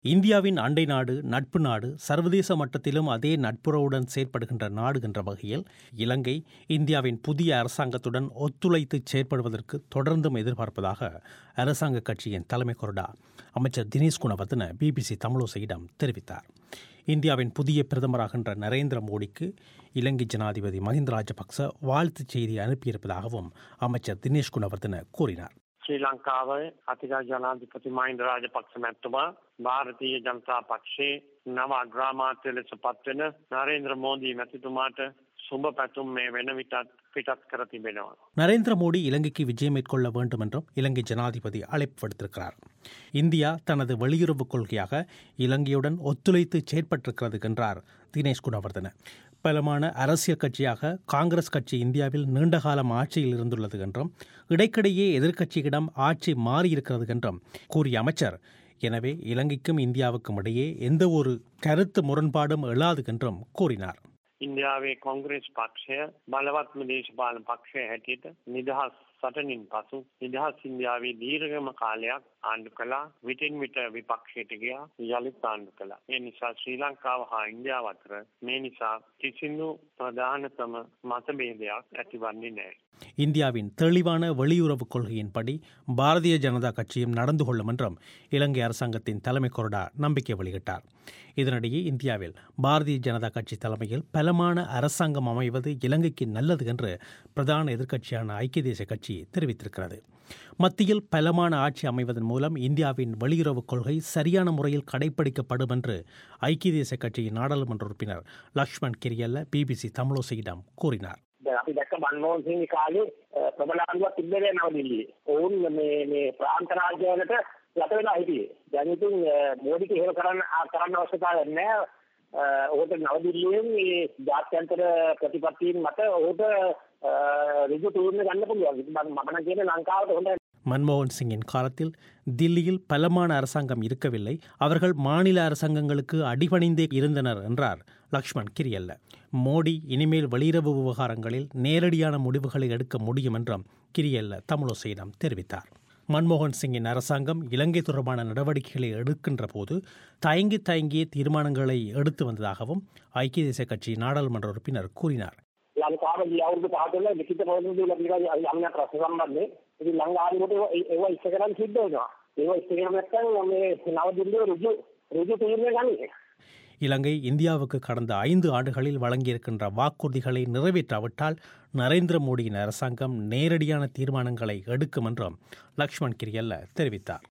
இந்தியாவின் அண்டை நாடு நட்பு நாடு சர்வதேச மட்டத்திலும் அதே நட்புறவுடன் செயற்படுகின்ற நாடு என்ற வகையில் இலங்கை இந்தியாவின் புதிய அரசாங்கத்துடன் ஒத்துழைத்து செயற்படுவதற்கு தொடர்ந்தும் எதிர்பார்ப்பதாக அரசாங்க கட்சியின் தலைமை கொறடா அமைச்சர் தினேஷ் குணவர்தன பிபிசி தமிழோசையிடம் தெரிவித்தார் இந்தியாவின் புதிய பிரதமராகின்ற நரேந்திர மோடிக்கு இலங்கை ஜனாதிபதி மஹிந்த ராஜபக்ச வாழ்த்துச் செய்தி அனுப்பியிருப்பதாகவும் அமைச்சர் தினேஷ் குணவர்தன கூறினார் ශ්‍රී ලංකාවේ අතික ජනාධිපති මහින්ද රාජපක්ෂ මැතිතුමා භාරතීය ජනතා පක්ෂයේ නව අග්‍රාමාත්‍ය ලෙස පත්වෙන නරේන්ද්‍ර මෝදී මැතිතුමාට සුබ පැතුම් මේ වෙන විටත් පිටත් කර තිබෙනවා. நரேந்திர மோடி இலங்கைக்கு விஜயம் மேற்கொள்ள வேண்டும் என்றும் இலங்கை ஜனாதிபதி அழைப்பு விடுத்திருக்கிறார் இந்தியா தனது வெளியுறவு கொள்கையாக இலங்கையுடன் ஒத்துழைத்து செயற்பட்டிருக்கிறது என்றார் தினேஷ் குணவர்தன பலமான அரசியல் கட்சியாக காங்கிரஸ் கட்சி இந்தியாவில் நீண்டகாலம் ஆட்சியில் இருந்துள்ளது என்றும் இடைக்கிடையே எதிர்க்கட்சியிடம் ஆட்சி மாறியிருக்கிறது என்றும் கூறிய அமைச்சர் எனவே இலங்கைக்கும் இந்தியாவுக்கும் இடையே எந்த ஒரு கருத்து முரண்பாடும் எழாது என்றும் கூறினார் ඉන්දියාවේ කොංග්‍රේස් පක්ෂය බලවත්ම දේශපාලන පක්ෂය හැටියට නිදහස් සටනින් පසු නිදහස් ඉන්දියාවේ දීර්ඝම කාලයක් ආණ්ඩු කළා විටින් විට විපක්ෂයට ගියා යළිත් ආණ්ඩු කළා. ඒ නිසා ශ්‍රී ලංකාව හා ඉන්දියාව අතර මේ නිසා කිසිදු ප්‍රධානතම මතභේදයක් ඇතිවන්නේ නැහැ. இந்தியாவின் தெளிவான வெளியுறவு கொள்கையின்படி பாரதிய ஜனதா கட்சியும் நடந்து கொள்ளும் என்றும் இலங்கை அரசாங்கத்தின் தலைமை கொறடா நம்பிக்கை வெளியிட்டார் இதனிடையே இந்தியாவில் பாரதிய ஜனதா கட்சி தலைமையில் பலமான அரசாங்கம் அமைவது இலங்கைக்கு நல்லது என்று பிரதான எதிர்க்கட்சியான ஐக்கிய தேசிய கட்சி தெரிவித்திருக்கிறது மத்தியில் பலமான ஆட்சி அமைவதன் மூலம் இந்தியாவின் வெளியுறவு கொள்கை சரியான முறையில் கடைபிடிக்கப்படும் என்று ஐக்கிய தேசிய கட்சியின் நாடாளுமன்ற உறுப்பினர் லக்ஷ்மண் கிரியல்ல பிபிசி தமிழோசையிடம் கூறினார் දැන් අපි දැක්ක මන්මෝහන් සිංගේ කාලේ ප්‍රබල ආණ්ඩුවක් තිබ්බේ නෑ නවදිල්ලියේ. ඔවුන් මේ මේ ප්‍රාන්ත රාජ්‍යවලට යට වෙලා හිටියේ. දැන් ඉතින් මෝඩිට එහෙම කරන්න කරන්න අවශ්‍යතාවයක් නෑ. ඔහුට නවදිල්ලියෙන් මේ ජාත්‍යන්තර ප්‍රතිපත්තීන් මත ඔහුට ඍජු තීරණ ගන්න පුළුවන්. ඉතින් මම නම් කියන්නේ ලංකාවට හොඳ மன்மோகன் சிங்கின் காலத்தில் தில்லியில் பலமான அரசாங்கம் இருக்கவில்லை அவர்கள் மாநில அரசாங்கங்களுக்கு அடிபணிந்தே இருந்தனர் என்றார் லக்ஷ்மண் கிரியல்ல மோடி இனிமேல் வெளியுறவு விவகாரங்களில் நேரடியான முடிவுகளை எடுக்க முடியும் என்றும் கிரியல்ல தமிழோசையிடம் தெரிவித்தார் மன்மோகன் சிங்கின் அரசாங்கம் இலங்கை தொடர்பான நடவடிக்கைகளை எடுக்கின்ற போது தயங்கி தயங்கிய தீர்மானங்களை எடுத்து வந்ததாகவும் ஐக்கிய தேசிய கட்சி நாடாளுமன்ற உறுப்பினர் கூறினார் ලංකාව ගිය අවුරුදු පහක වෙලා ලිඛිත පොතේ දීලා තියෙනවා යම් යම් ප්‍රශ්න සම්බන්ධයෙන්. ඉතින් ලංකාවට ඒව ඉස්ස කරන් සිද්ධ වෙනවා. ඒව ඉස්ස කරන නැත්නම් මේ නවදිල්ලිය රුජු රුජු තීරණය ගන්නේ. இலங்கை இந்தியாவுக்கு கடந்த ஐந்து ஆண்டுகளில் வழங்கியிருக்கின்ற வாக்குறுதிகளை நிறைவேற்றாவிட்டால் நரேந்திர மோடியின் அரசாங்கம் நேரடியான தீர்மானங்களை எடுக்கும் என்றும் லக்ஷ்மண் கிரியல்ல தெரிவித்தார்